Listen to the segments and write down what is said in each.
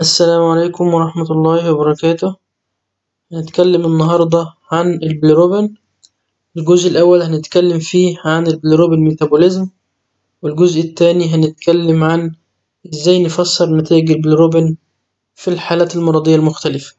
السلام عليكم ورحمة الله وبركاته هنتكلم النهاردة عن البيليروبين الجزء الأول هنتكلم فيه عن البيليروبين ميتابوليزم والجزء التاني هنتكلم عن ازاي نفسر نتائج البيليروبين في الحالات المرضية المختلفة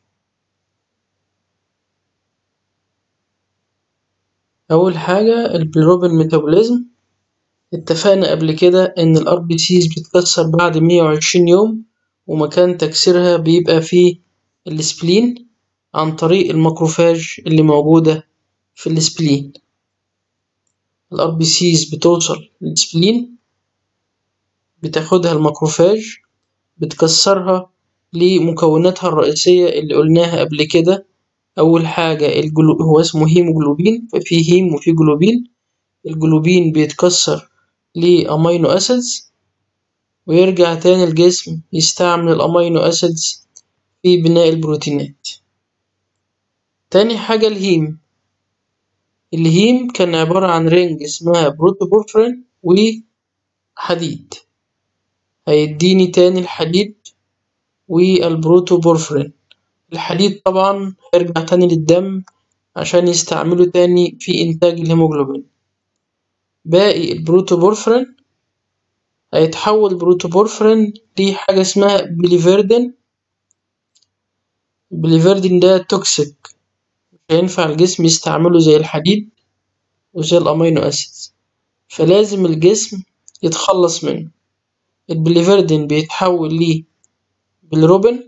أول حاجة البيليروبين ميتابوليزم اتفقنا قبل كده إن الار بي سيز بتتكسر بعد مية وعشرين يوم ومكان تكسيرها بيبقى في السبلين عن طريق الماكروفاج اللي موجودة في السبلين الار بي سيز بتوصل للسبلين بتاخدها الماكروفاج بتكسرها لمكوناتها الرئيسية اللي قلناها قبل كده أول حاجة الجلو... هو اسمه هيموجلوبين ففي هيم وفي جلوبين الجلوبين بيتكسر لأمينو أسيدز ويرجع تاني الجسم يستعمل الأمينو أسيدز في بناء البروتينات تاني حاجة الهيم الهيم كان عبارة عن رينج اسمها بروتوبورفرين وحديد هيديني تاني الحديد والبروتوبورفرين الحديد طبعا هيرجع تاني للدم عشان يستعمله تاني في إنتاج الهيموجلوبين باقي البروتوبورفرين هيتحول بروتوبورفرين لحاجة اسمها بليفيردين البليفيردين ده توكسيك مش هينفع الجسم يستعمله زي الحديد وزي الأمينو أسيدز فلازم الجسم يتخلص منه البليفيردين بيتحول ليه بالروبين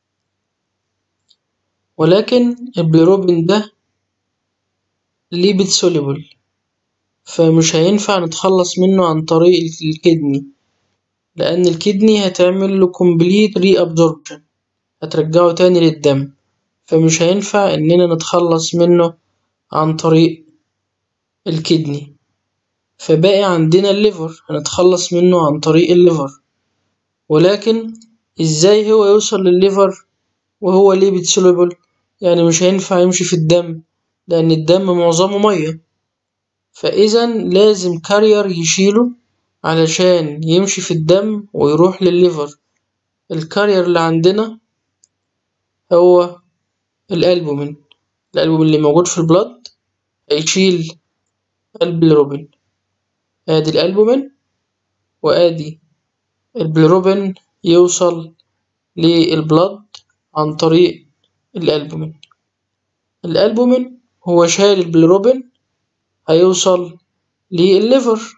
ولكن البيليروبين ده ليبيد سوليبل فمش هينفع نتخلص منه عن طريق الكدني لأن الكدني هتعمل له كومبليت ري أبزوربشن هترجعه تاني للدم فمش هينفع إننا نتخلص منه عن طريق الكدني فباقي عندنا الليفر هنتخلص منه عن طريق الليفر ولكن ازاي هو يوصل للليفر وهو ليبيد سوليبل يعني مش هينفع يمشي في الدم لأن الدم معظمه مية فإذا لازم كارير يشيله علشان يمشي في الدم ويروح للليفر الكارير اللي عندنا هو الألبومين الألبومين اللي موجود في البلد هيشيل البيليروبين ادي الألبومين وادي البيليروبين يوصل للبلد عن طريق الألبومين الألبومين هو شايل البيليروبين هيوصل للليفر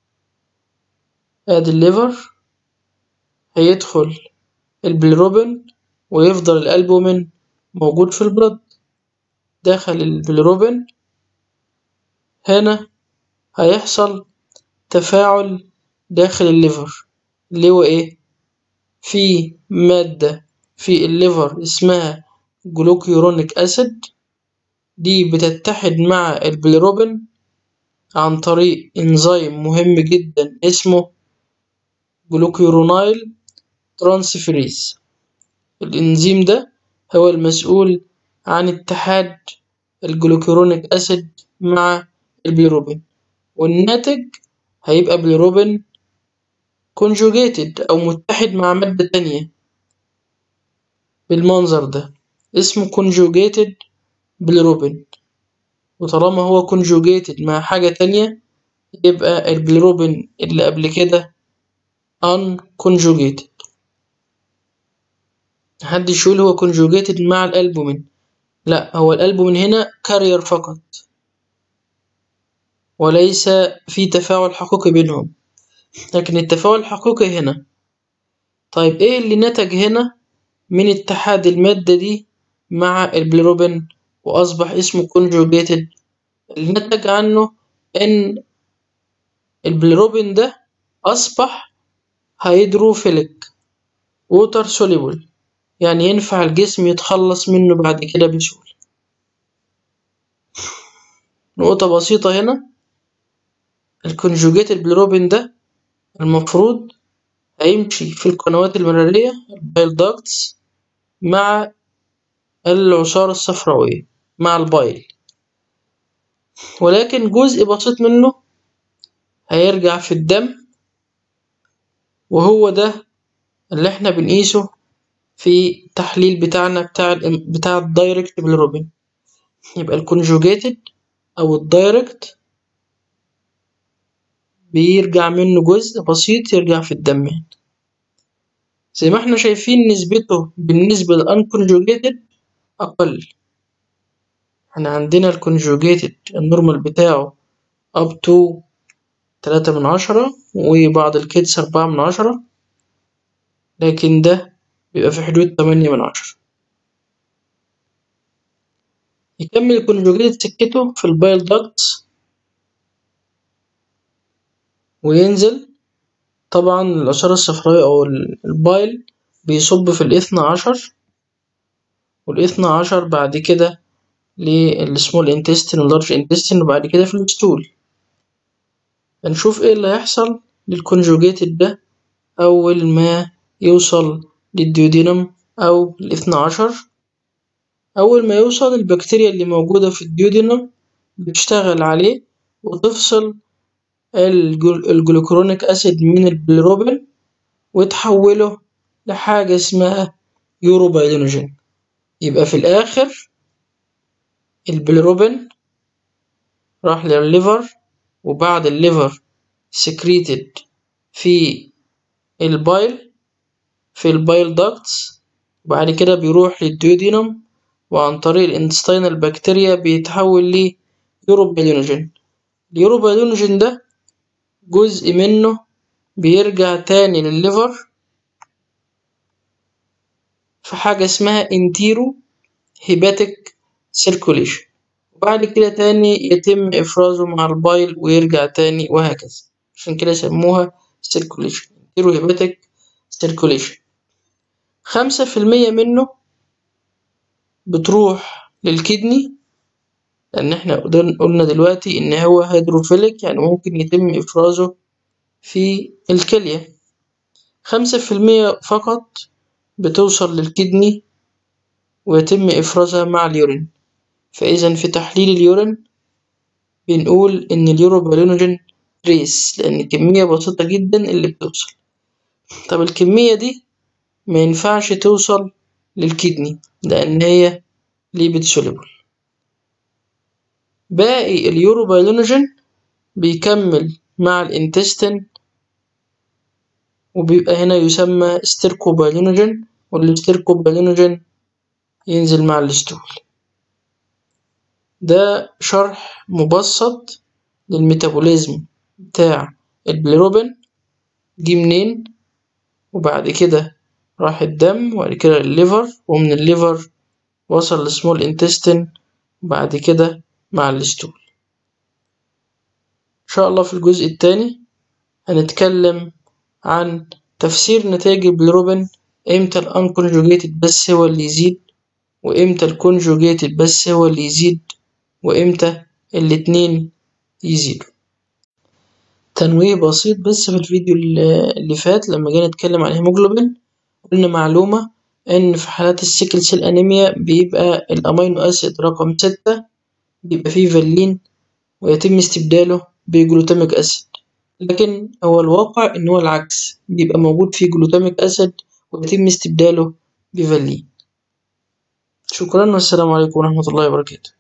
ادي الليفر هيدخل البيليروبين ويفضل الألبومين موجود في البلد دخل البيليروبين هنا هيحصل تفاعل داخل الليفر اللي هو ايه في مادة في الليفر اسمها جلوكيورونيك أسيد دي بتتحد مع البيليروبين عن طريق إنزيم مهم جدا اسمه جلوكيورونايل ترانسفيريز الإنزيم ده هو المسؤول عن اتحاد الجلوكيورونيك أسيد مع البيليروبين والناتج هيبقى بيليروبين كونجوجيتد أو متحد مع مادة تانية بالمنظر ده اسمه كونجوجيتد بيليروبين وطالما هو كونجوجيتد مع حاجة تانية يبقى البيليروبين اللي قبل كده unconjugated محدش يقول هو conjugated مع الألبومين لا هو الألبومين هنا كارير فقط وليس في تفاعل حقيقي بينهم لكن التفاعل الحقيقي هنا طيب ايه اللي نتج هنا من اتحاد المادة دي مع البيليروبين وأصبح اسمه conjugated اللي نتج عنه إن البيليروبين ده أصبح هيدروفيليك ووتر سوليبل يعني ينفع الجسم يتخلص منه بعد كده بسهولة نقطة بسيطة هنا الكونجوجيت البيليروبين ده المفروض هيمشي في القنوات المرارية البايل داكتس مع العصارة الصفراوية مع البايل ولكن جزء بسيط منه هيرجع في الدم وهو ده اللي احنا بنقيسه في التحليل بتاعنا بتاع ال بتاع الدايركت بالروبين يبقى الكونجوجيتد أو الدايركت بيرجع منه جزء بسيط يرجع في الدم هنا زي ما احنا شايفين نسبته بالنسبة للأنكونجوجيتد أقل احنا عندنا الكونجوجيتد النورمال بتاعه up to تلاتة من عشرة وبعض الكيدز أربعة من عشرة لكن ده بيبقى في حدود تمانية من عشرة يكمل الكونجوجيتد سكته في البايل داكتس وينزل طبعا الآثار الصفراوية أو البايل بيصب في الاثنى عشر والاثنى عشر بعد كده للسمول انتستين واللارج انتستين وبعد كده في الستول هنشوف ايه اللي هيحصل للكونجوجيتد ده أول ما يوصل للديودينم أو الاثنى عشر أول ما يوصل البكتيريا اللي موجودة في الديودينم بتشتغل عليه وتفصل الجلوكرونيك أسيد من البيلروبين وتحوله لحاجة اسمها يوروبايلينوجين يبقى في الآخر البيلروبين راح للليفر وبعد الليفر سكريتد في البايل في البايل داكتس وبعد كده بيروح للديودينم وعن طريق الانتستينال بكتيريا بيتحول لي يوروبايلينوجين اليوروبايلينوجين ده جزء منه بيرجع تاني للليفر في حاجة اسمها انتيرو هيباتيك سيركوليشن وبعد كده تاني يتم إفرازه مع البايل ويرجع تاني وهكذا عشان كده سموها سيركوليشن انتيرو هيباتيك سيركوليشن خمسة في المية منه بتروح للكدني لأن احنا قلنا دلوقتي إن هو هيدروفيليك يعني ممكن يتم إفرازه في الكلية خمسة في المية فقط بتوصل للكدني ويتم إفرازها مع اليورين فإذا في تحليل اليورين بنقول إن اليوروبالينوجين تريس لأن كمية بسيطة جدا اللي بتوصل طب الكمية دي ما ينفعش توصل للكدني لأن هي ليبيد سوليبل باقي اليوروبايلينوجين بيكمل مع الانتستين وبيبقى هنا يسمى ستيركوبايلينوجين والستيركوبايلينوجين ينزل مع الستول ده شرح مبسط للميتابوليزم بتاع البليروبين جه منين وبعد كده راح الدم وبعد كده الليفر ومن الليفر وصل لسمول انتستين وبعد كده مع الستول إن شاء الله في الجزء الثاني هنتكلم عن تفسير نتائج البليروبين امتى الانكونجوجيتد بس هو اللي يزيد وامتى الكونجوجيتد بس هو اللي يزيد وامتى الاتنين يزيدوا تنويه بسيط بس في الفيديو اللي فات لما جينا نتكلم عن الهيموجلوبين قلنا معلومة ان في حالات السيكل سيل انيميا بيبقى الامينو اسيد رقم ستة بيبقى فيه فالين ويتم استبداله بجلوتاميك اسيد لكن هو الواقع ان هو العكس بيبقى موجود فيه جلوتاميك اسيد ويتم استبداله بفالين شكرا والسلام عليكم ورحمة الله وبركاته